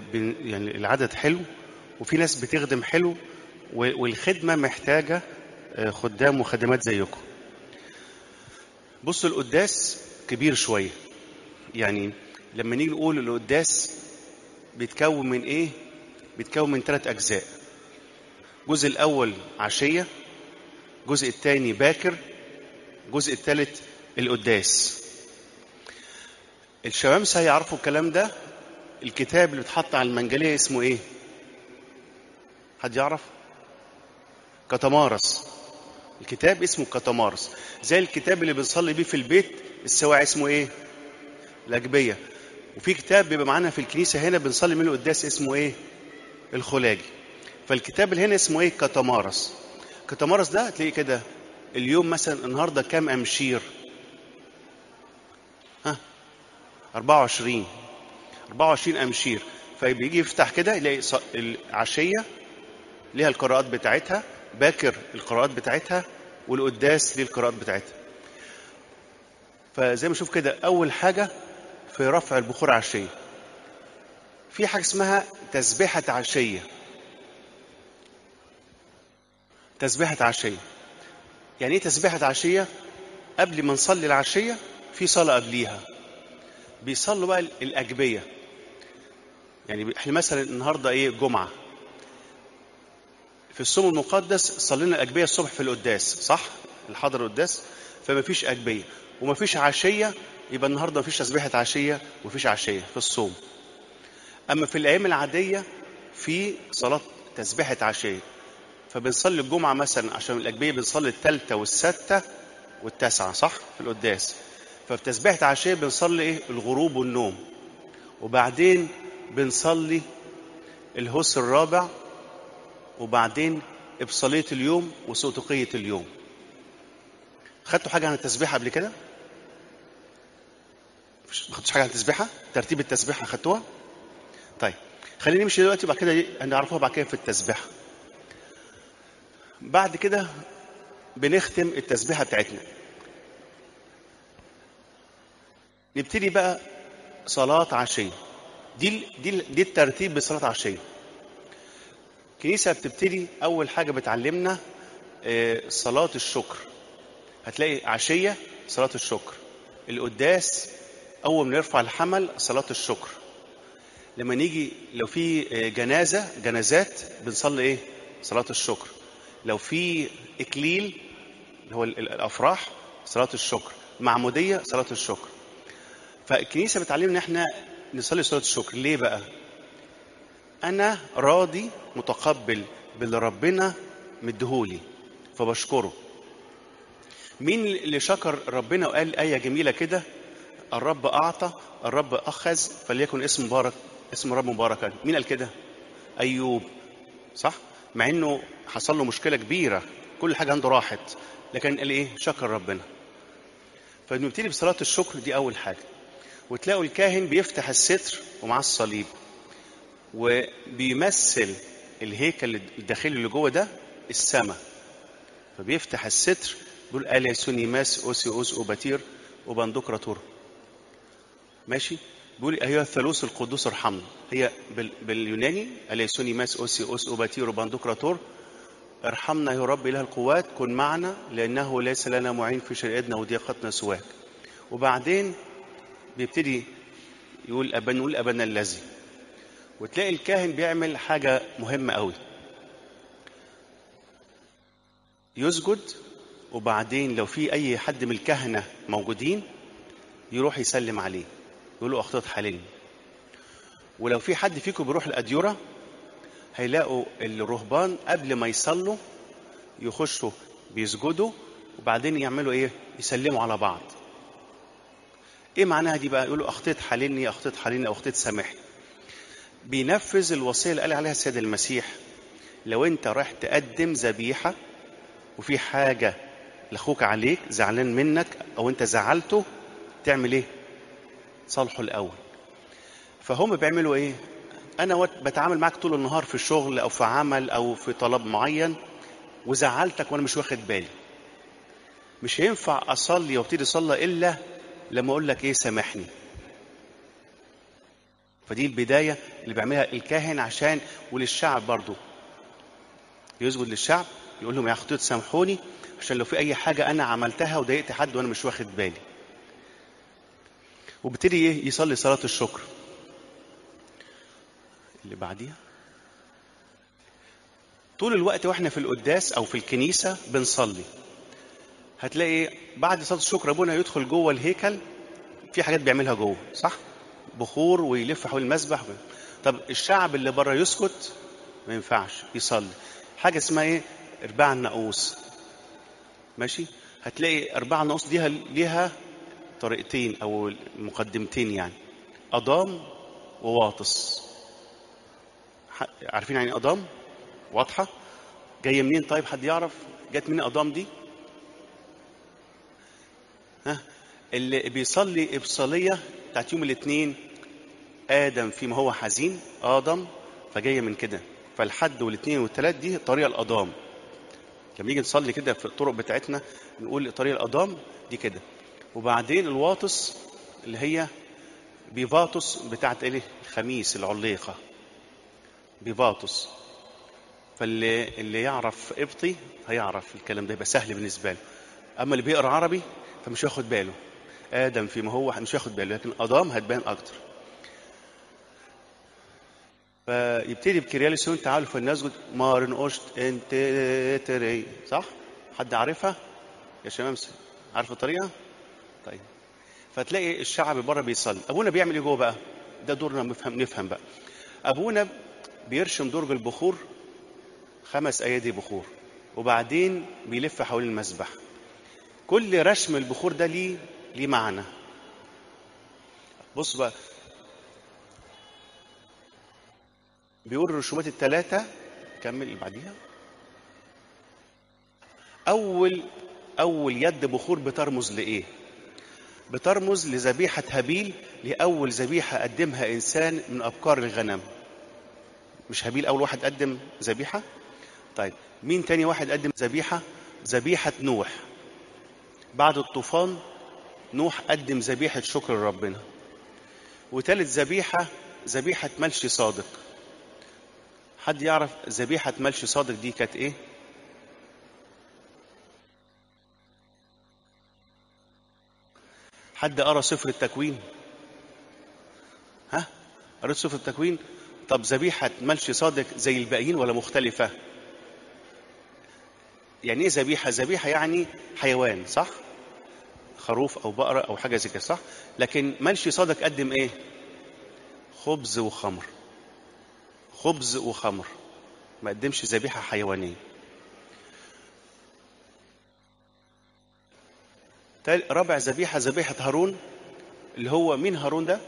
بن- يعني العدد حلو وفي ناس بتخدم حلو و- والخدمة محتاجة آه، خدام وخدمات زيكم بصوا القداس كبير شوية يعني لما نيجي نقول القداس بيتكون من ايه بيتكون من ثلاث اجزاء الجزء الاول عشية الجزء الثاني باكر الجزء الثالث القداس الشمامسة هيعرفوا الكلام ده الكتاب اللي بيتحط على المنجلية اسمه ايه حد يعرف كتمارس الكتاب اسمه كتمارس زي الكتاب اللي بنصلي بيه في البيت السواع اسمه ايه الأجبية وفي كتاب بيبقى معانا في الكنيسة هنا بنصلي منه قداس اسمه ايه الخلاجي فالكتاب اللي هنا اسمه ايه كتمارس كتمارس ده هتلاقيه كده اليوم مثلا النهارده كام امشير ها 24 24 امشير فبيجي يفتح كده يلاقي ص- العشيه ليها القراءات بتاعتها باكر القراءات بتاعتها والقداس ليه القراءات بتاعتها فزي ما نشوف كده اول حاجه في رفع البخور عشيه في حاجه اسمها تسبيحه عشيه تسبيحه عشيه يعني ايه تسبيحه عشيه قبل ما نصلي العشيه في صلاه قبليها بيصلوا بقى الاجبيه يعني احنا مثلا النهارده ايه جمعه في الصوم المقدس صلينا الاجبيه الصبح في القداس صح الحاضر القداس فما فيش اجبيه وما فيش عشيه يبقى النهارده ما فيش تسبيحه عشيه وما فيش عشيه في الصوم اما في الايام العاديه في صلاه تسبيحه عشيه فبنصلي الجمعه مثلا عشان الاجبيه بنصلي الثالثه والسادسه والتاسعه صح في القداس ففي تسبيحه عشيه بنصلي ايه الغروب والنوم وبعدين بنصلي الهوس الرابع وبعدين إبصالية اليوم وسوتقية اليوم خدتوا حاجة عن التسبيحة قبل كده؟ مش- ما خدتوش حاجة عن التسبيحة؟ ترتيب التسبيحة خدتوها؟ طيب خلينا نمشي دلوقتي بعد كده إيه؟ هنعرفوها بعد كده في التسبيحة بعد كده بنختم التسبيحة بتاعتنا نبتدي بقى صلاة عشية دي ال- دي ال- دي الترتيب بصلاة عشية الكنيسة بتبتدي أول حاجة بتعلمنا آه، صلاة الشكر هتلاقي عشية صلاة الشكر القداس أول ما نرفع الحمل صلاة الشكر لما نيجي لو في آه، جنازة جنازات بنصلي إيه؟ صلاة الشكر لو في إكليل اللي هو ال- ال- الأفراح صلاة الشكر معمودية صلاة الشكر فالكنيسة بتعلمنا إن إحنا نصلي صلاة الشكر ليه بقى؟ أنا راضي متقبل باللي ربنا مديهولي فبشكره مين اللي شكر ربنا وقال آية جميلة كده الرب أعطى الرب أخذ فليكن اسم مبارك اسم رب مباركا مين قال كده أيوب صح مع إنه حصل له مشكلة كبيرة كل حاجة عنده راحت لكن قال إيه شكر ربنا فنبتدي بصلاة الشكر دي أول حاجة وتلاقوا الكاهن بيفتح الستر ومعاه الصليب وبيمثل الهيكل الداخلي اللي جوه ده السماء فبيفتح الستر بيقول آل يسوني ماس أوسي أوس أوباتير وبندقراتور ماشي بيقول أيها الثالوث القدوس ارحمنا هي بال... باليوناني آل يسوني ماس أوسي أوس أوباتير وبندقراتور ارحمنا يا رب إله القوات كن معنا لأنه ليس لنا معين في شريعتنا وضيقتنا سواك وبعدين بيبتدي يقول أبا نقول أبانا الذي وتلاقي الكاهن بيعمل حاجة مهمة قوي يسجد وبعدين لو في أي حد من الكهنة موجودين يروح يسلم عليه يقول له أخطأت حاليا ولو في حد فيكم بيروح الأديرة هيلاقوا الرهبان قبل ما يصلوا يخشوا بيسجدوا وبعدين يعملوا ايه يسلموا على بعض ايه معناها دي بقى يقولوا اخطيت حاليني اخطيت حاليني او اخطيت سامحني بينفذ الوصيه اللي قال عليها السيد المسيح لو انت رايح تقدم ذبيحه وفي حاجه لاخوك عليك زعلان منك او انت زعلته تعمل ايه صالحه الاول فهم بيعملوا ايه انا وقت بتعامل معاك طول النهار في شغل او في عمل او في طلب معين وزعلتك وانا مش واخد بالي مش هينفع اصلي وابتدي اصلي الا لما اقول لك ايه سامحني فدي البدايه اللي بيعملها الكاهن عشان وللشعب برضو يسجد للشعب يقول لهم يا خطيط سامحوني عشان لو في اي حاجه انا عملتها وضايقت حد وانا مش واخد بالي وبالتالي ايه يصلي صلاه الشكر اللي بعديها طول الوقت واحنا في القداس او في الكنيسه بنصلي هتلاقي بعد صلاه الشكر ابونا يدخل جوه الهيكل في حاجات بيعملها جوه صح بخور ويلف حول المسبح طب الشعب اللي بره يسكت ما ينفعش يصلي حاجه اسمها ايه ارباع الناقوس ماشي هتلاقي ارباع الناقوس دي ليها طريقتين او مقدمتين يعني اضام وواطس عارفين يعني اضام واضحه جايه منين طيب حد يعرف جت منين اضام دي ها اللي بيصلي ابصاليه بتاعت يوم الاثنين ادم فيما هو حزين ادم فجايه من كده فالحد والاثنين والثلاث دي طريقه الاضام لما نيجي نصلي كده في الطرق بتاعتنا نقول طريقه الاضام دي كده وبعدين الواطس اللي هي بيفاطس بتاعت ايه الخميس العليقه بيفاطس فاللي اللي يعرف قبطي هيعرف الكلام ده يبقى سهل بالنسبه له اما اللي بيقرا عربي فمش هياخد باله ادم فيما هو مش هياخد باله لكن ادام هتبان اكتر فيبتدي بكرياليسون تعالوا فلنسجد مارن اوشت انت تري صح حد عارفها يا شمامس عارف الطريقه طيب فتلاقي الشعب بره بيصلي ابونا بيعمل ايه جوه بقى ده دورنا نفهم نفهم بقى ابونا بيرشم درج البخور خمس ايادي بخور وبعدين بيلف حول المسبح كل رشم البخور ده ليه ليه معنى بص بقى بيقول الرسومات الثلاثة كمل اللي بعديها أول أول يد بخور بترمز لإيه؟ بترمز لذبيحة هابيل لأول ذبيحة قدمها إنسان من أبكار الغنم مش هابيل أول واحد قدم ذبيحة؟ طيب مين تاني واحد قدم ذبيحة؟ ذبيحة نوح بعد الطوفان نوح قدم ذبيحة شكر لربنا وتالت ذبيحة ذبيحة ملشي صادق حد يعرف ذبيحة ملشي صادق دي كانت ايه؟ حد قرا سفر التكوين؟ ها؟ قريت سفر التكوين؟ طب ذبيحة ملشي صادق زي الباقيين ولا مختلفة؟ يعني ايه ذبيحة؟ ذبيحة يعني حيوان صح؟ خروف أو بقرة أو حاجة زي كده صح؟ لكن ملشي صادق قدم ايه؟ خبز وخمر خبز وخمر ما قدمش ذبيحة حيوانية رابع ذبيحة ذبيحة هارون اللي هو مين هارون ده؟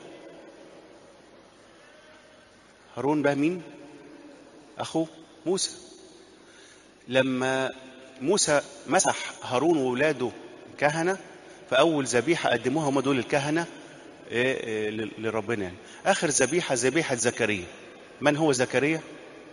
هارون ده مين؟ أخوه موسى لما موسى مسح هارون وولاده كهنة فأول ذبيحة قدموها هم دول الكهنة لربنا يعني آخر ذبيحة ذبيحة زكريا من هو زكريا؟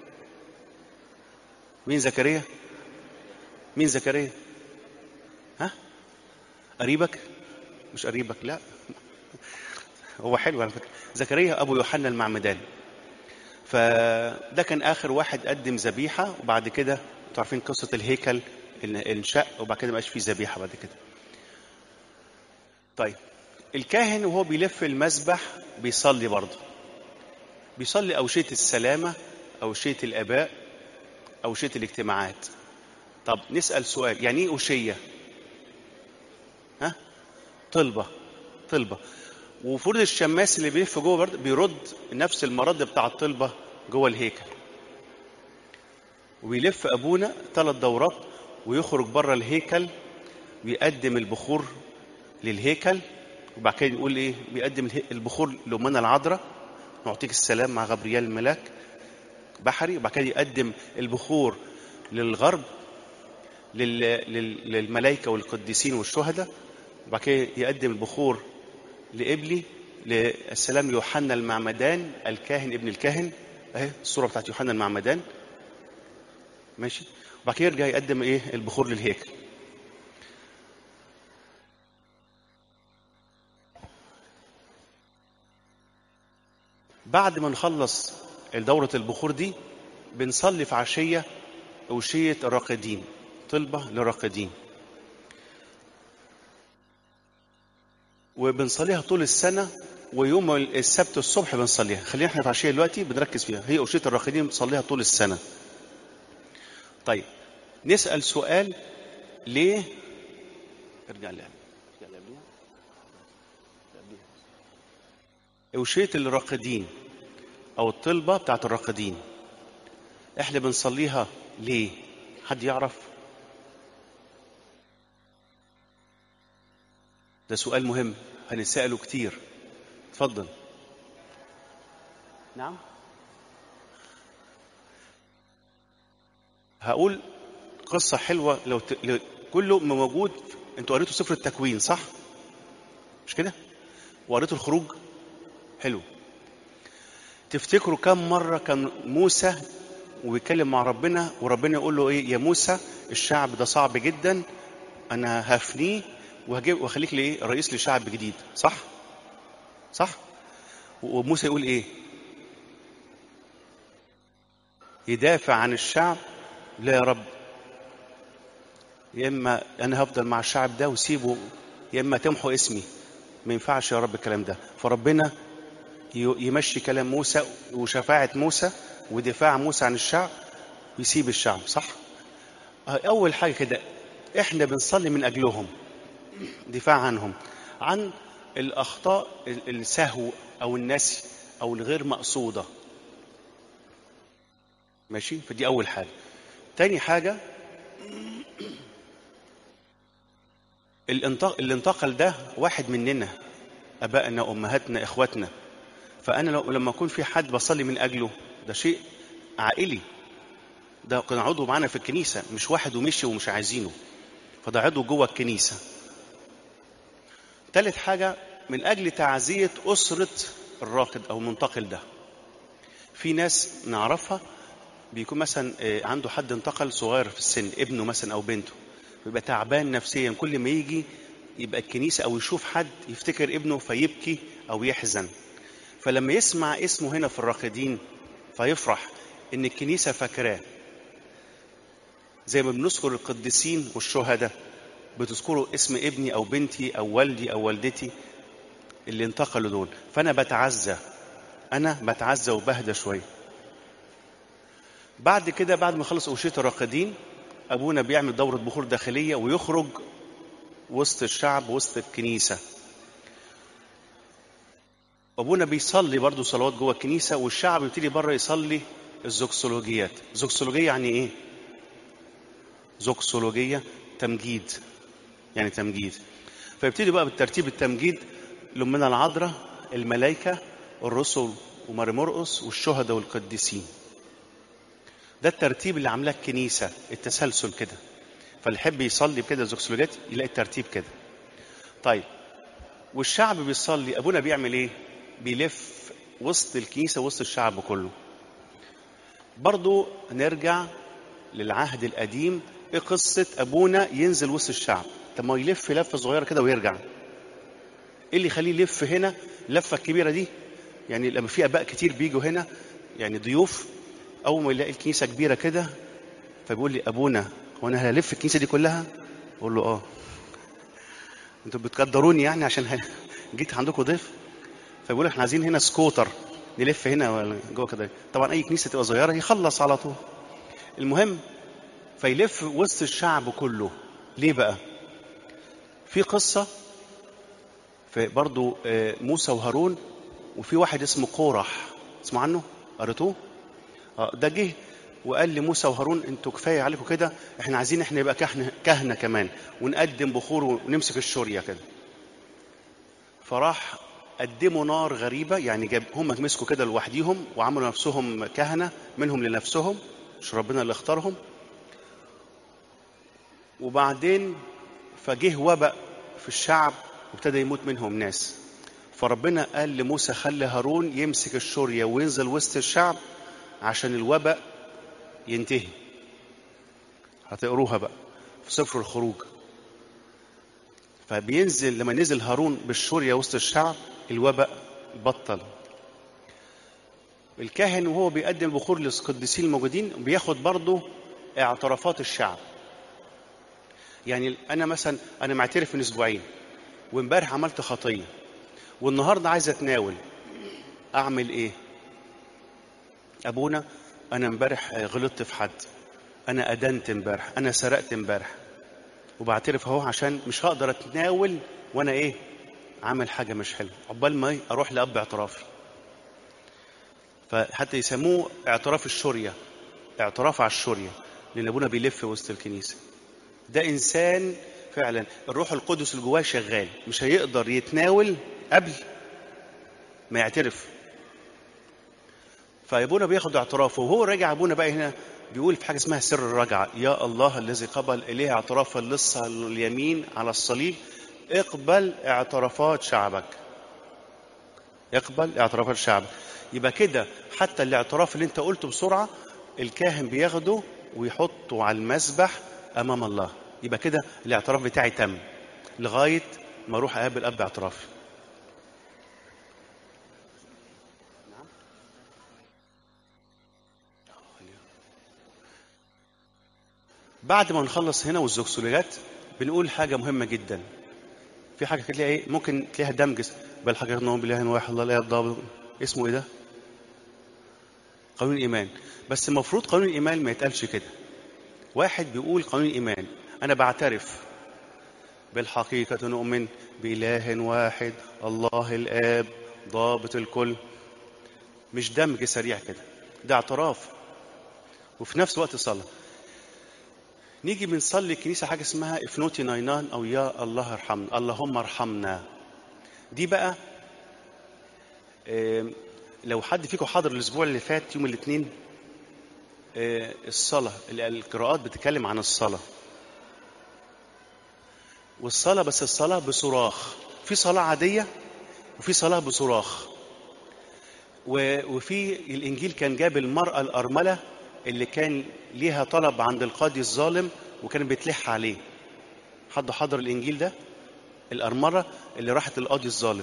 مين زكريا؟ مين زكريا؟ ها؟ قريبك؟ مش قريبك لا هو حلو على فكرة زكريا أبو يوحنا المعمدان فده كان آخر واحد قدم ذبيحة وبعد كده انتوا عارفين قصة الهيكل انشق وبعد كده ما بقاش فيه ذبيحة بعد كده طيب الكاهن وهو بيلف المسبح بيصلي برضه بيصلي أوشية السلامة أوشية الآباء أوشية الاجتماعات طب نسأل سؤال يعني إيه أوشية؟ ها؟ طلبة طلبة وفرد الشماس اللي بيلف جوه برضه بيرد نفس المرد بتاع الطلبة جوه الهيكل وبيلف أبونا ثلاث دورات ويخرج بره الهيكل بيقدم البخور للهيكل وبعد كده يقول ايه بيقدم البخور لأمنا العذراء نعطيك السلام مع غبريال الملاك بحري وبعد كده يقدم البخور للغرب لل... لل... للملائكة والقديسين والشهداء وبعد كده يقدم البخور لإبلي للسلام يوحنا المعمدان الكاهن ابن الكاهن اهي الصورة بتاعت يوحنا المعمدان ماشي وبعد كده يرجع يقدم ايه البخور للهيكل بعد ما نخلص دورة البخور دي بنصلي في عشية أوشية الراقدين طلبة للراقدين وبنصليها طول السنة ويوم السبت الصبح بنصليها خلينا احنا في عشية دلوقتي بنركز فيها هي أوشية الراقدين بنصليها طول السنة طيب نسأل سؤال ليه ارجع لها أوشية الراقدين أو الطلبة بتاعت الراقدين احنا بنصليها ليه حد يعرف ده سؤال مهم هنسأله كتير اتفضل نعم هقول قصة حلوة لو ت... ل- كله موجود انتوا قريتوا سفر التكوين صح؟ مش كده؟ وقريتوا الخروج؟ حلو تفتكروا كم مرة كان موسى وبيتكلم مع ربنا وربنا يقول له ايه يا موسى الشعب ده صعب جدا انا هفنيه وهجيب واخليك لي ايه رئيس لشعب جديد صح؟ صح؟ وموسى يقول ايه؟ يدافع عن الشعب لا يا رب يا اما انا هفضل مع الشعب ده وسيبه يا اما تمحو اسمي ما ينفعش يا رب الكلام ده فربنا ي- يمشي كلام موسى وشفاعة موسى ودفاع موسى عن الشعب ويسيب الشعب صح اول حاجة كده احنا بنصلي من اجلهم دفاع عنهم عن الاخطاء ال- السهو او النسي او الغير مقصودة ماشي فدي اول حاجة تاني حاجة الانتق- اللي انتقل ده واحد مننا ابائنا امهاتنا اخواتنا فانا لو لما اكون في حد بصلي من اجله ده شيء عائلي ده كان عضو معانا في الكنيسه مش واحد ومشي ومش عايزينه فده عضو جوه الكنيسه تالت حاجه من اجل تعزيه اسره الراقد او المنتقل ده في ناس نعرفها بيكون مثلا آه، عنده حد انتقل صغير في السن ابنه مثلا او بنته بيبقى تعبان نفسيا كل ما يجي يبقى الكنيسه او يشوف حد يفتكر ابنه فيبكي او يحزن فلما يسمع اسمه هنا في الراقدين فيفرح ان الكنيسه فاكراه زي ما بنذكر القديسين والشهداء بتذكروا اسم ابني او بنتي او والدي او والدتي اللي انتقلوا دول فانا بتعزى انا بتعزى وبهدى شويه بعد كده بعد ما خلص أوشية الراقدين أبونا بيعمل دورة بخور داخلية ويخرج وسط الشعب وسط الكنيسة أبونا بيصلي برضو صلوات جوه الكنيسة والشعب يبتدي بره يصلي الزوكسولوجيات زوكسولوجية يعني إيه؟ زوكسولوجية تمجيد يعني تمجيد فيبتدي بقى بالترتيب التمجيد لأمنا العذراء الملائكة الرسل وماري مرقس والشهداء والقديسين ده الترتيب اللي عاملاه الكنيسه التسلسل كده فاللي يحب يصلي كده زوكسولوجيات يلاقي الترتيب كده طيب والشعب بيصلي ابونا بيعمل ايه بيلف وسط الكنيسه وسط الشعب كله برضو نرجع للعهد القديم ايه قصه ابونا ينزل وسط الشعب طب ما يلف لفه صغيره كده ويرجع ايه اللي يخليه يلف هنا اللفه الكبيره دي يعني لما في اباء كتير بيجوا هنا يعني ضيوف اول ما يلاقي الكنيسه كبيره كده فبيقول لي ابونا هو انا هلف الكنيسه دي كلها اقول له اه انتوا بتقدروني يعني عشان ه- جيت عندكم ضيف فبيقول احنا عايزين هنا سكوتر نلف هنا ولا جوه كده طبعا اي كنيسه تبقى صغيره يخلص على طول المهم فيلف وسط الشعب كله ليه بقى في قصه في برضو آه، موسى وهارون وفي واحد اسمه قورح اسمه عنه قريتوه اه ده جه وقال لموسى وهارون انتوا كفايه عليكم كده احنا عايزين احنا يبقى كهنه كهنه كمان ونقدم بخور ونمسك الشوريه كده فراح قدموا نار غريبه يعني جاب هم مسكوا كده لوحديهم وعملوا نفسهم كهنه منهم لنفسهم مش ربنا اللي اختارهم وبعدين فجه وباء في الشعب وابتدى يموت منهم ناس فربنا قال لموسى خلي هارون يمسك الشوريه وينزل وسط الشعب عشان الوباء ينتهي هتقروها بقى في سفر الخروج فبينزل لما نزل هارون بالشورية وسط الشعب الوباء بطل الكاهن وهو بيقدم بخور للقديسين الموجودين بياخد برضه اعترافات الشعب يعني انا مثلا انا معترف من اسبوعين وامبارح عملت خطيه والنهارده عايز اتناول اعمل ايه ابونا انا امبارح غلطت في حد انا ادنت امبارح انا سرقت امبارح وبعترف اهو عشان مش هقدر اتناول وانا ايه عامل حاجه مش حلوه عقبال ما اروح لاب اعترافي فحتى يسموه اعتراف الشوريه اعتراف على الشوريه لان ابونا بيلف وسط الكنيسه ده انسان فعلا الروح القدس اللي جواه شغال مش هيقدر يتناول قبل ما يعترف فابونا بياخد اعترافه وهو راجع ابونا بقى هنا بيقول في حاجه اسمها سر الرجعه يا الله الذي قبل اليه اعتراف اللص اليمين على الصليب اقبل اعترافات شعبك اقبل اعترافات شعبك يبقى كده حتى الاعتراف اللي انت قلته بسرعه الكاهن بياخده ويحطه على المسبح امام الله يبقى كده الاعتراف بتاعي تم لغايه ما اروح اقابل اب اعترافي بعد ما نخلص هنا والزوكسوليات بنقول حاجة مهمة جدا في حاجة كده تلاقي ايه ممكن تلاقيها دمج بل حاجة نوم بالله واحد الله لا الضابط اسمه ايه ده؟ قانون الإيمان بس المفروض قانون الإيمان ما يتقالش كده واحد بيقول قانون الإيمان أنا بعترف بالحقيقة نؤمن بإله واحد الله الآب ضابط الكل مش دمج سريع كده ده اعتراف وفي نفس الوقت صلاة نيجي بنصلي الكنيسة حاجة اسمها افنوتي ناينان أو يا الله ارحمنا اللهم ارحمنا دي بقى آه، لو حد فيكم حاضر الأسبوع اللي فات يوم الاثنين آه، الصلاة ال- القراءات بتتكلم عن الصلاة والصلاة بس الصلاة بصراخ في صلاة عادية وفي صلاة بصراخ و- وفي الإنجيل كان جاب المرأة الأرملة اللي كان ليها طلب عند القاضي الظالم وكان بيتلح عليه حد حضر الإنجيل ده الأرملة اللي راحت للقاضي الظالم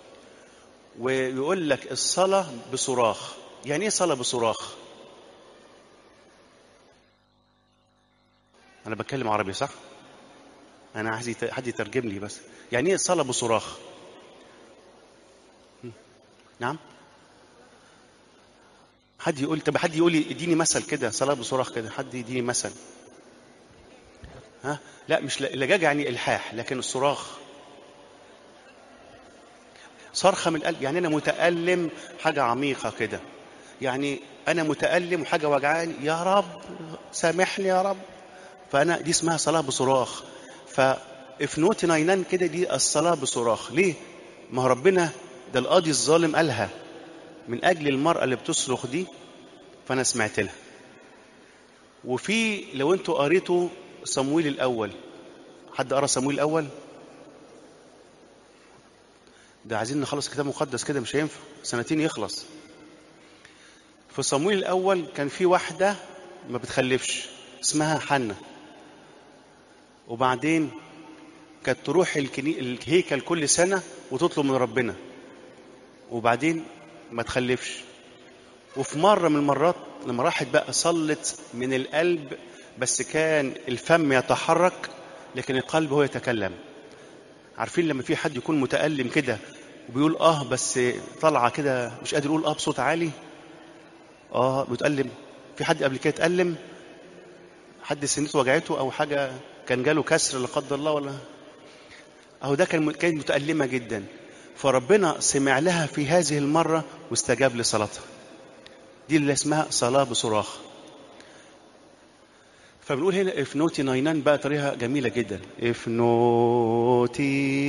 ويقول لك الصلاة بصراخ يعني ايه صلاة بصراخ انا بتكلم عربي صح انا عايز يت- حد يترجم لي بس يعني ايه الصلاة بصراخ م. نعم حد يقول طب حد يقول لي اديني مثل كده صلاة بصراخ كده حد يديني مثل ها لا مش ل- اللجاج يعني الحاح لكن الصراخ صرخة من القلب يعني أنا متألم حاجة عميقة كده يعني أنا متألم وحاجة وجعاني يا رب سامحني يا رب فأنا دي اسمها صلاة بصراخ فإفنوتي ناينان كده دي الصلاة بصراخ ليه؟ ما هو ربنا ده القاضي الظالم قالها من أجل المرأة اللي بتصرخ دي فأنا سمعت لها وفي لو أنتوا قريتوا صمويل الأول حد قرأ صمويل الأول؟ ده عايزين نخلص كتاب مقدس كده مش هينفع سنتين يخلص في صمويل الأول كان في واحدة ما بتخلفش اسمها حنة وبعدين كانت تروح الكني... الهيكل كل سنة وتطلب من ربنا وبعدين ما تخلفش وفي مرة من المرات لما راحت بقى صلت من القلب بس كان الفم يتحرك لكن القلب هو يتكلم عارفين لما في حد يكون متألم كده وبيقول اه بس طالعه كده مش قادر يقول اه بصوت عالي اه بيتألم في حد قبل كده اتألم حد سنته وجعته او حاجه كان جاله كسر لا قدر الله ولا اهو ده كان كانت متألمه جدا فربنا سمع لها في هذه المره واستجاب لصلاتها دي اللي اسمها صلاه بصراخ فبنقول هنا افنوتي ناينان بقى طريقه جميله جدا افنوتي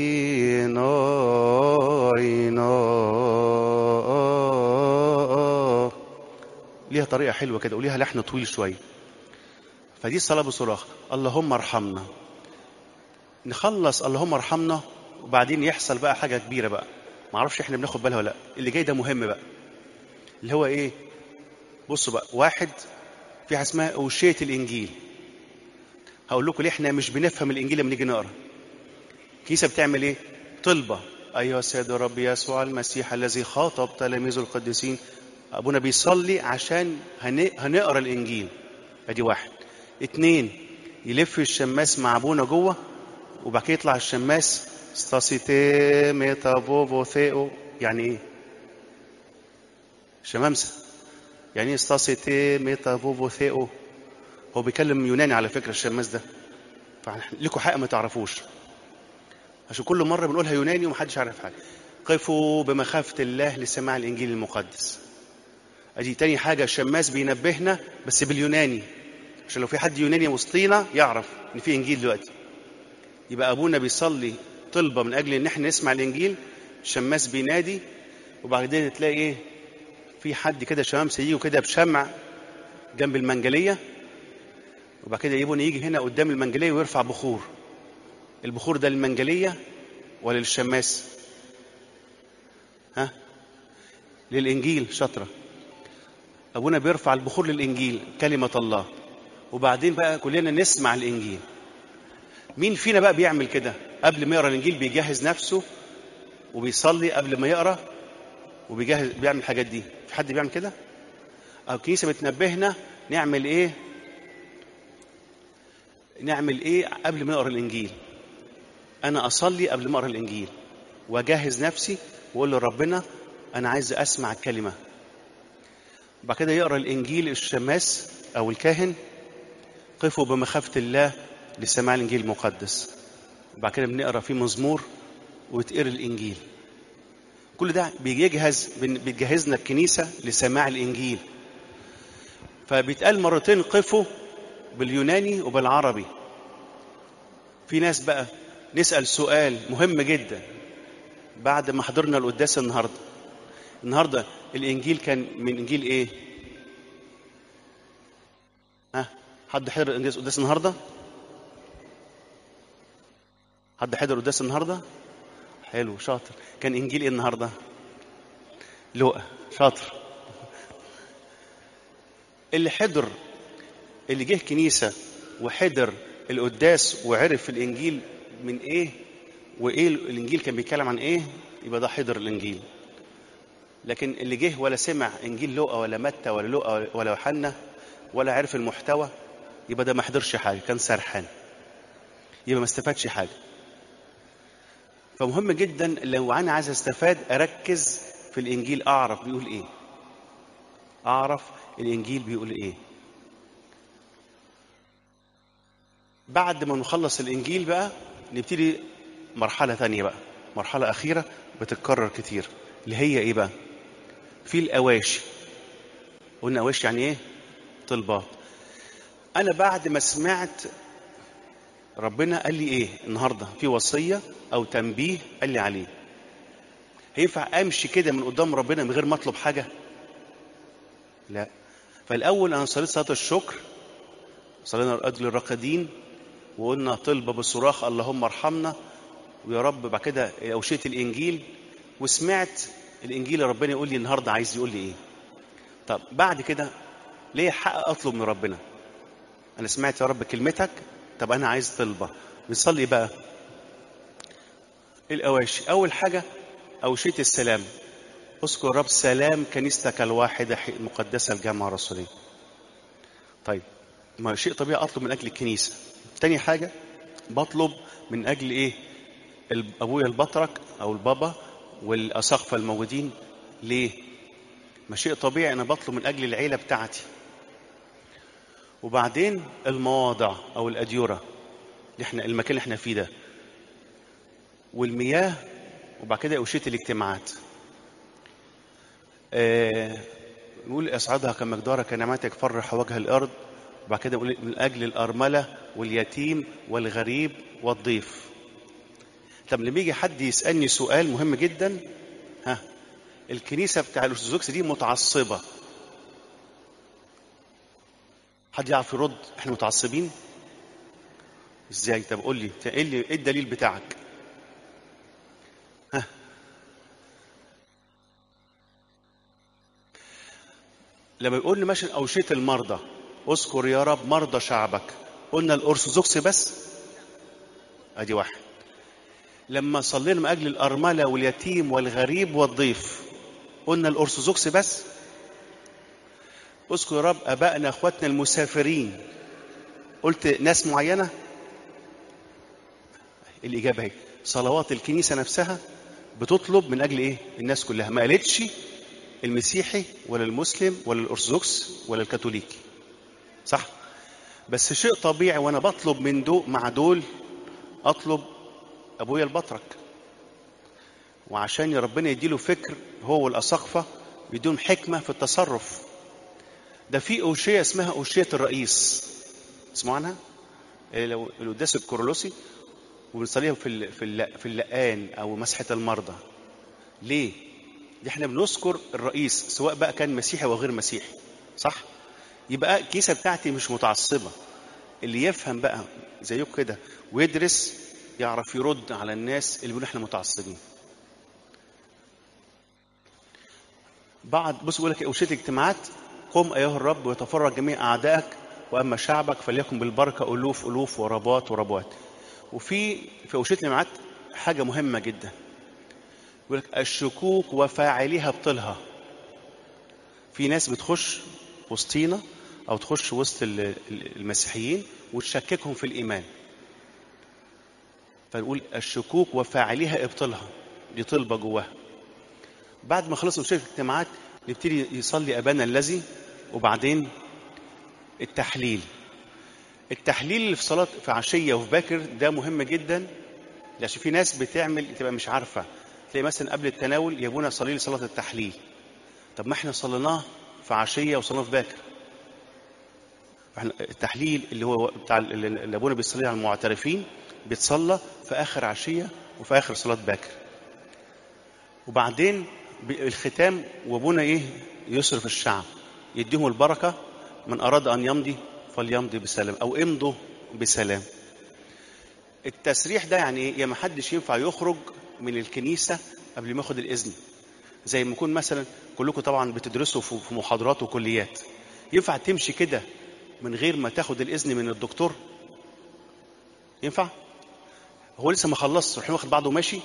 ناينا ليها طريقه حلوه كده وليها لحن طويل شويه فدي الصلاه بصراخ اللهم ارحمنا نخلص اللهم ارحمنا وبعدين يحصل بقى حاجه كبيره بقى ما اعرفش احنا بناخد بالها ولا لا اللي جاي ده مهم بقى اللي هو ايه بصوا بقى واحد في حاجه اسمها اوشيه الانجيل هقول لكم ليه احنا مش بنفهم الانجيل لما نيجي نقرا الكنيسه بتعمل ايه طلبه ايها السيد الرب يسوع المسيح الذي خاطب تلاميذه القديسين ابونا بيصلي عشان هن- هنقرا الانجيل ادي واحد اتنين يلف الشماس مع ابونا جوه وبعد كده يطلع الشماس ستاسيتي ميتابوفو ثيو يعني ايه شمامسه يعني ايه ستاسيتي ميتابوفو ثيو هو بيكلم يوناني على فكره الشماس ده فلكم حق ما تعرفوش عشان كل مره بنقولها يوناني ومحدش عارف حاجه قفوا بمخافه الله لسماع الانجيل المقدس ادي تاني حاجه الشماس بينبهنا بس باليوناني عشان لو في حد يوناني وسطينا يعرف ان في انجيل دلوقتي يبقى ابونا بيصلي طلبه من اجل ان احنا نسمع الانجيل الشماس بينادي وبعدين تلاقي ايه في حد كده شمامسه يجي كده بشمع جنب المنجليه وبعد كده يبون يجي هنا قدام المنجليه ويرفع بخور البخور ده للمنجليه ولا للشماس ها للانجيل شطره ابونا بيرفع البخور للانجيل كلمه الله وبعدين بقى كلنا نسمع الانجيل مين فينا بقى بيعمل كده قبل ما يقرا الانجيل بيجهز نفسه وبيصلي قبل ما يقرا وبيجهز بيعمل الحاجات دي في حد بيعمل كده او الكنيسه بتنبهنا نعمل ايه نعمل ايه قبل ما نقرا الانجيل انا اصلي قبل ما اقرا الانجيل واجهز نفسي واقول لربنا انا عايز اسمع الكلمه بعد كده يقرا الانجيل الشماس او الكاهن قفوا بمخافه الله لسماع الانجيل المقدس وبعد كده بنقرا فيه مزمور ويتقرا الانجيل كل ده بيجهز بتجهزنا الكنيسه لسماع الانجيل فبيتقال مرتين قفوا باليوناني وبالعربي في ناس بقى نسال سؤال مهم جدا بعد ما حضرنا القداس النهارده النهارده الانجيل كان من انجيل ايه ها حد حضر القداس النهارده حد حضر القداس النهارده حلو شاطر كان انجيل ايه النهارده لوقا شاطر اللي حضر اللي جه كنيسه وحضر القداس وعرف الانجيل من ايه وايه الانجيل كان بيتكلم عن ايه يبقى ده حضر الانجيل لكن اللي جه ولا سمع انجيل لوقا ولا متى ولا لوقا ولا يوحنا ولا عرف المحتوى يبقى ده ما حضرش حاجه كان سرحان يبقى ما استفادش حاجه فمهم جدا لو انا عايز استفاد اركز في الانجيل اعرف بيقول ايه اعرف الانجيل بيقول ايه بعد ما نخلص الانجيل بقى نبتدي مرحله ثانيه بقى مرحله اخيره بتتكرر كتير اللي هي ايه بقى في الاواشي قلنا اواشي يعني ايه طلبات انا بعد ما سمعت ربنا قال لي ايه النهارده في وصيه او تنبيه قال لي عليه هينفع امشي كده من قدام ربنا من غير ما اطلب حاجه لا فالاول انا صليت صلاه الشكر صلينا لاجل الراقدين وقلنا طلبه بصراخ اللهم ارحمنا ويا رب بعد كده اوشيت الانجيل وسمعت الانجيل ربنا يقول لي النهارده عايز يقول لي ايه طب بعد كده ليه حق اطلب من ربنا انا سمعت يا رب كلمتك طب انا عايز طلبه بنصلي بقى الاواشي اول حاجه اوشيه السلام اذكر رب سلام كنيستك الواحده المقدسه الجامعه الرسوليه طيب ما شيء طبيعي اطلب من اجل الكنيسه تاني حاجه بطلب من اجل ايه ابويا البطرك او البابا والاساقفه الموجودين ليه ما شيء طبيعي انا بطلب من اجل العيله بتاعتي وبعدين المواضع او الاديره اللي احنا المكان اللي احنا فيه ده والمياه وبعد كده اوشيه الاجتماعات آه نقول اسعدها كمقدارك كنعمتك فرح وجه الارض وبعد كده نقول من اجل الارمله واليتيم والغريب والضيف طب لما يجي حد يسالني سؤال مهم جدا ها الكنيسه بتاع الارثوذكس دي متعصبه حد يعرف يرد احنا متعصبين ازاي طب قول لي ايه اللي ايه الدليل بتاعك ها لما يقول لي مثلا اوشيه المرضى اذكر يا رب مرضى شعبك قلنا الارثوذكس بس ادي واحد لما صلينا من اجل الارمله واليتيم والغريب والضيف قلنا الارثوذكس بس اذكر يا رب ابائنا اخواتنا المسافرين قلت ناس معينه الاجابه اهي صلوات الكنيسه نفسها بتطلب من اجل ايه الناس كلها ما قالتش المسيحي ولا المسلم ولا الارثوذكس ولا الكاثوليكي صح بس شيء طبيعي وانا بطلب من دول مع دول اطلب ابويا البطرك وعشان يا ربنا يديله فكر هو والاساقفه يديهم حكمه في التصرف ده في اوشيه اسمها اوشيه الرئيس اسمعوا عنها إيه لو القداس الكورولوسي وبنصليها في ال- في الل- في اللقان او مسحه المرضى ليه دي احنا بنذكر الرئيس سواء بقى كان مسيحي او غير مسيحي صح يبقى الكيسه بتاعتي مش متعصبه اللي يفهم بقى زيكم كده ويدرس يعرف يرد على الناس اللي بيقولوا احنا متعصبين بعد بص بيقول لك اوشيه الاجتماعات قم ايها الرب ويتفرج جميع اعدائك واما شعبك فليكن بالبركه الوف الوف وربات وربوات وفي في اوشيه الاجتماعات حاجه مهمه جدا يقول لك الشكوك وفاعليها ابطلها في ناس بتخش وسطينا او تخش وسط ال- ال- المسيحيين وتشككهم في الايمان فنقول الشكوك وفاعليها ابطلها دي طلبه جواها بعد ما خلصنا شركة الاجتماعات نبتدي يصلي أبانا الذي وبعدين التحليل التحليل اللي في صلاة في عشية وفي باكر ده مهم جدا عشان في ناس بتعمل تبقى مش عارفة تلاقي مثلا قبل التناول يبونا صلي لي صلاة التحليل طب ما احنا صليناه في عشية وصليناه في باكر احنا التحليل اللي هو بتاع اللي اللي ابونا بيصلي على المعترفين بيتصلى في اخر عشيه وفي اخر صلاه باكر وبعدين ب- الختام وابونا ايه يصرف الشعب يديهم البركه من اراد ان يمضي فليمضي بسلام او امضوا بسلام التسريح ده يعني ايه يا ما حدش ينفع يخرج من الكنيسه قبل ما ياخد الاذن زي ما يكون مثلا كلكم طبعا بتدرسوا في في محاضرات وكليات ينفع تمشي كده من غير ما تاخد الاذن من الدكتور ينفع هو لسه ما خلصش يروح واخد بعضه وماشي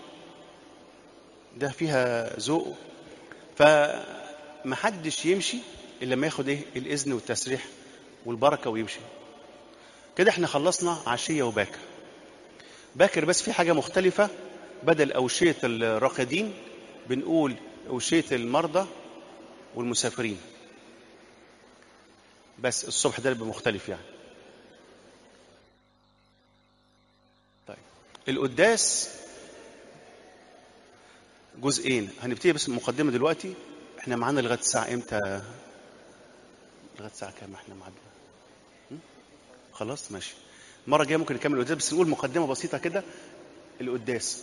ده فيها ذوق فما حدش يمشي الا لما ياخد ايه الاذن والتسريح والبركه ويمشي كده احنا خلصنا عشيه وباكر باكر بس في حاجه مختلفه بدل اوشيه الراقدين بنقول اوشيه المرضى والمسافرين بس الصبح ده بيبقى مختلف يعني طيب القداس جزئين هنبتدي بس المقدمه دلوقتي احنا معانا لغايه الساعه امتى لغايه الساعه كام احنا معانا م? خلاص ماشي المره الجايه ممكن نكمل القداس بس نقول مقدمه بسيطه كده القداس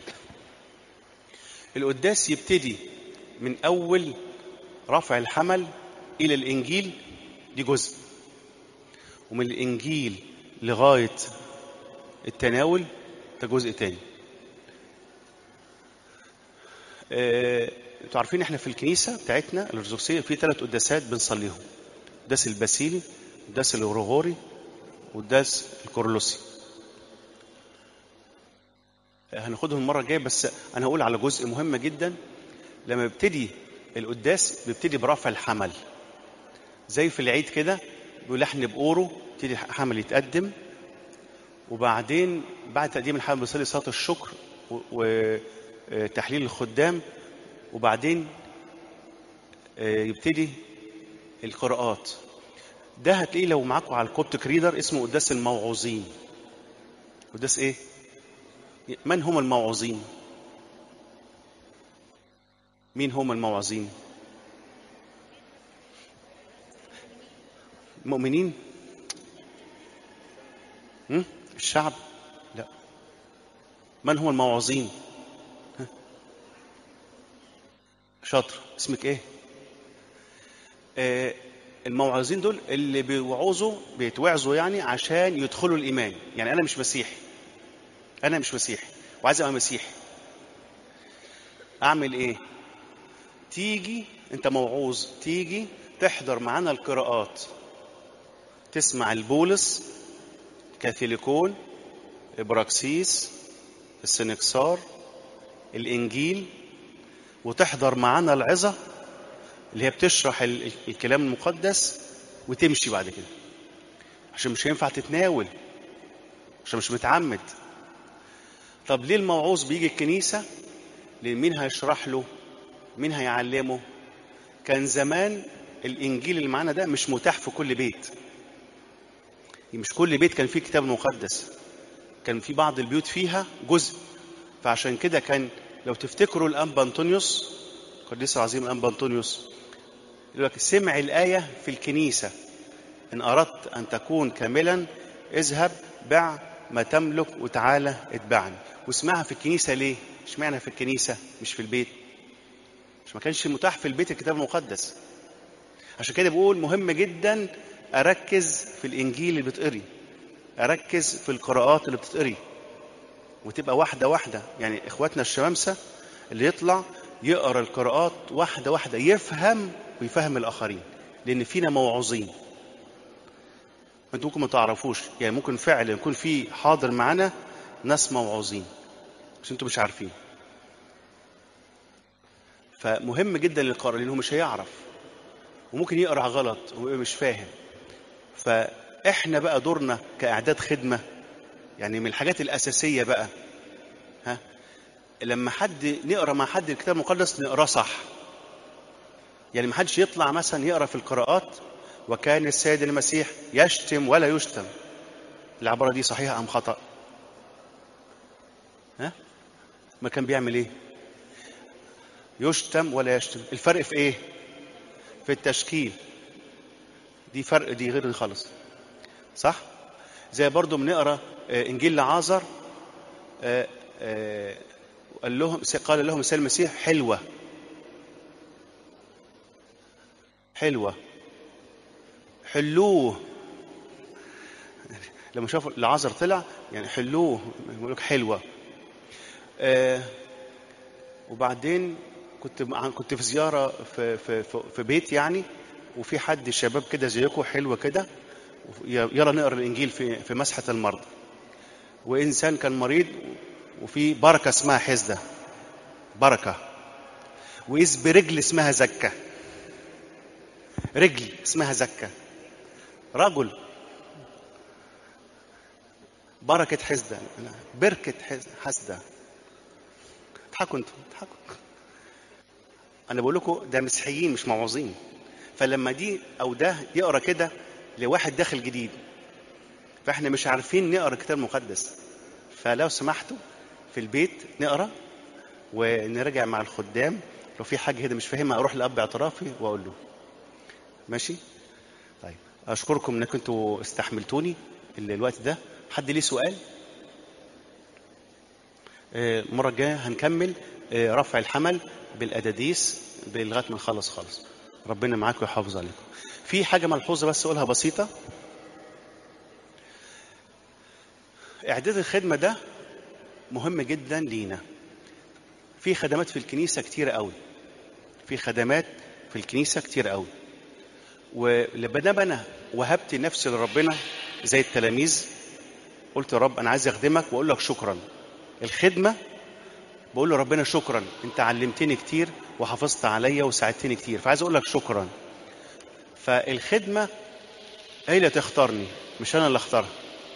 القداس يبتدي من اول رفع الحمل الى الانجيل دي جزء ومن الانجيل لغايه التناول ده جزء تاني آه، انتوا عارفين احنا في الكنيسه بتاعتنا الارثوذكسيه في ثلاث قداسات بنصليهم قداس الباسيلي قداس الغرغوري والقداس الكورلوسي آه، هناخدهم المره الجايه بس انا هقول على جزء مهم جدا لما بيبتدي القداس بيبتدي برفع الحمل زي في العيد كده بلحن بقوره يبتدي الحمل يتقدم وبعدين بعد تقديم الحمل بيصلي صلاه الشكر وتحليل الخدام وبعدين آه، يبتدي القراءات ده هتلاقيه لو معاكم على الكوبتك ريدر اسمه قداس الموعوظين قداس ايه من هم الموعوظين مين هم الموعظين مؤمنين هم؟ الشعب لا من هم الموعظين ها؟ شاطر اسمك ايه آه الموعظين دول اللي بيوعظوا بيتوعظوا يعني عشان يدخلوا الايمان يعني انا مش مسيحي انا مش مسيحي وعايز ابقى مسيحي اعمل ايه تيجي انت موعوظ تيجي تحضر معانا القراءات تسمع البولس كاثوليكون ابراكسيس السنكسار الانجيل وتحضر معانا العظه اللي هي بتشرح ال- ال- الكلام المقدس وتمشي بعد كده عشان مش هينفع تتناول عشان مش متعمد طب ليه الموعوظ بيجي الكنيسة لأن مين هيشرح له مين هيعلمه كان زمان الإنجيل اللي معانا ده مش متاح في كل بيت مش كل بيت كان فيه كتاب مقدس كان في بعض البيوت فيها جزء فعشان كده كان لو تفتكروا الأنبا أنطونيوس القديس العظيم الأنبا أنطونيوس يقول لك سمع الآية في الكنيسة إن أردت أن تكون كاملا اذهب بع ما تملك وتعالى اتبعني واسمعها في الكنيسة ليه؟ اشمعنى في الكنيسة مش في البيت؟ مش ما كانش متاح في البيت الكتاب المقدس عشان كده بقول مهم جدا أركز في الإنجيل اللي بتقري أركز في القراءات اللي بتتقري وتبقى واحدة واحدة يعني إخواتنا الشمامسة اللي يطلع يقرأ القراءات واحدة واحدة يفهم ويفهم الآخرين لأن فينا موعظين انتوا ممكن ما تعرفوش يعني ممكن فعلا يكون في حاضر معانا ناس موعظين بس انتوا مش عارفين فمهم جدا للقارئ لانه مش هيعرف وممكن يقرا غلط ويبقى مش فاهم فاحنا بقى دورنا كاعداد خدمه يعني من الحاجات الاساسيه بقى ها لما حد نقرا مع حد الكتاب المقدس نقراه صح يعني ما حدش يطلع مثلا يقرا في القراءات وكان السيد المسيح يشتم ولا يشتم العباره دي صحيحه ام خطا ها ما كان بيعمل ايه يشتم ولا يشتم الفرق في ايه في التشكيل دي فرق دي غير دي خالص صح زي برضو بنقرا آه، انجيل لعازر آه، آه، قال لهم قال لهم السيد المسيح حلوه حلوه حلوه لما شافوا العذر طلع يعني حلوه يقول لك حلوه آه وبعدين كنت مع- كنت في زياره في في في, في بيت يعني وفي حد شباب كده زيكم حلوه كده يلا نقرا الانجيل في في مسحه المرضى وانسان كان مريض وفي بركه اسمها حزده بركه واذ برجل اسمها زكه رجل اسمها زكه رجل بركة حسدة بركة حس- حسدة اضحكوا انتوا اضحكوا انا بقول لكم ده مسيحيين مش موعظين فلما دي او ده يقرا كده لواحد داخل جديد فاحنا مش عارفين نقرا الكتاب المقدس فلو سمحتوا في البيت نقرا ونرجع مع الخدام لو في حاجه كده مش فاهمها اروح لاب اعترافي واقول له ماشي طيب اشكركم انكم انتوا استحملتوني ال- الوقت ده حد ليه سؤال آه، المره الجايه هنكمل آه، رفع الحمل بالاداديس لغايه ما نخلص خالص ربنا معاكم ويحافظ عليكم في حاجه ملحوظه بس اقولها بسيطه اعداد الخدمه ده مهم جدا لينا في خدمات في الكنيسه كتيره قوي في خدمات في الكنيسه كتير قوي ولما انا وهبت نفسي لربنا زي التلاميذ قلت يا رب انا عايز اخدمك واقول لك شكرا الخدمه بقول له ربنا شكرا انت علمتني كتير وحافظت عليا وساعدتني كتير فعايز اقول لك شكرا فالخدمه هي اللي تختارني مش انا اللي اختارها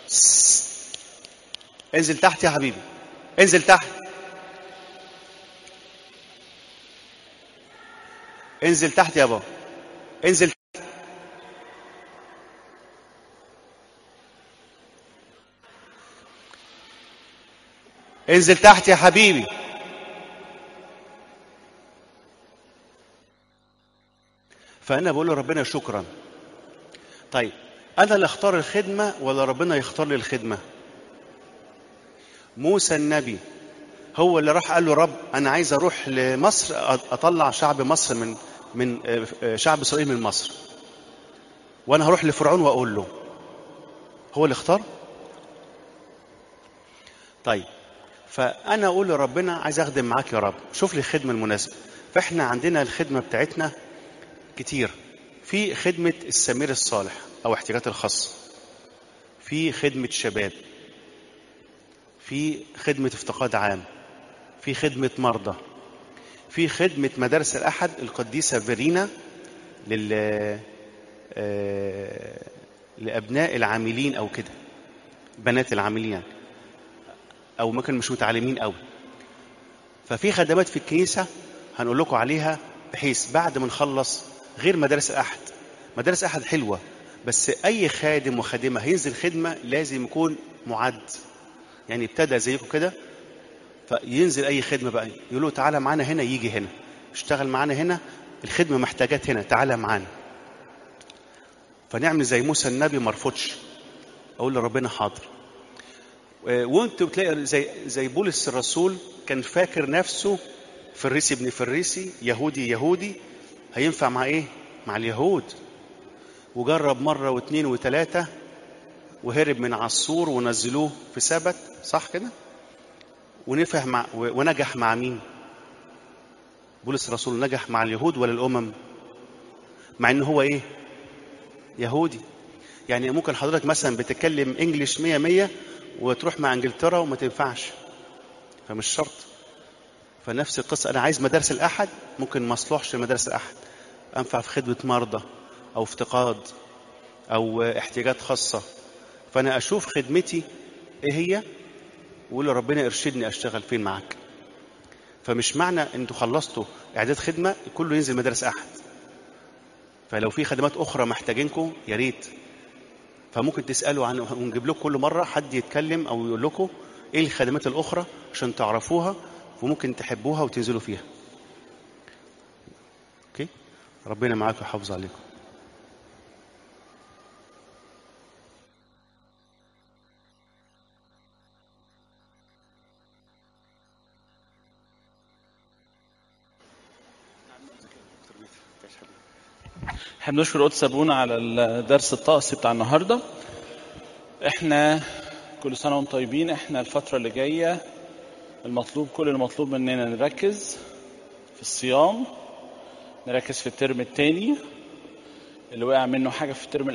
انزل تحت يا حبيبي انزل تحت انزل تحت يا بابا انزل انزل تحت يا حبيبي فانا بقول لربنا شكرا طيب انا اللي اختار الخدمه ولا ربنا يختار لي الخدمه موسى النبي هو اللي راح قال له رب انا عايز اروح لمصر اطلع شعب مصر من من شعب اسرائيل من مصر وانا هروح لفرعون واقول له هو اللي اختار طيب فانا اقول لربنا عايز اخدم معاك يا رب شوف لي الخدمه المناسبه فاحنا عندنا الخدمه بتاعتنا كتير في خدمه السمير الصالح او احتياجات الخاصه في خدمه شباب في خدمه افتقاد عام في خدمه مرضى في خدمه مدارس الاحد القديسه فيرينا لل آه، لابناء العاملين او كده بنات العاملين يعني او ممكن مش متعلمين قوي ففي خدمات في الكنيسه هنقول لكم عليها بحيث بعد ما نخلص غير مدارس الاحد مدارس الاحد حلوه بس اي خادم وخادمه هينزل خدمه لازم يكون معد يعني ابتدى زيكم كده فينزل اي خدمه بقى يقول له تعالى معانا هنا يجي هنا اشتغل معانا هنا الخدمه محتاجات هنا تعالى معانا فنعمل زي موسى النبي ما رفضش اقول لربنا حاضر و- وانت بتلاقي زي زي بولس الرسول كان فاكر نفسه فريسي ابن فريسي يهودي يهودي هينفع مع ايه مع اليهود وجرب مره واثنين وثلاثه وهرب من عصور ونزلوه في سبت صح كده ونفع مع و- ونجح مع مين بولس الرسول نجح مع اليهود ولا الامم مع ان هو ايه يهودي يعني ممكن حضرتك مثلا بتتكلم انجليش 100 100 وتروح مع انجلترا وما تنفعش فمش شرط فنفس القصه انا عايز مدارس الاحد ممكن ما اصلحش لمدارس الاحد انفع في خدمه مرضى او افتقاد او احتياجات خاصه فانا اشوف خدمتي ايه هي واقول ربنا ارشدني اشتغل فين معاك فمش معنى انتوا خلصتوا اعداد خدمه كله ينزل مدارس احد فلو في خدمات اخرى محتاجينكم يا ريت فممكن تسالوا عن ونجيب لكم كل مره حد يتكلم او يقول لكم ايه الخدمات الاخرى عشان تعرفوها وممكن تحبوها وتنزلوا فيها اوكي ربنا معاكم ويحافظ عليكم احنا بنشكر قدس ابونا على الدرس الطقسي بتاع النهارده احنا كل سنه وانتم طيبين احنا الفتره اللي جايه المطلوب كل المطلوب مننا نركز في الصيام نركز في الترم الثاني اللي وقع منه حاجه في الترم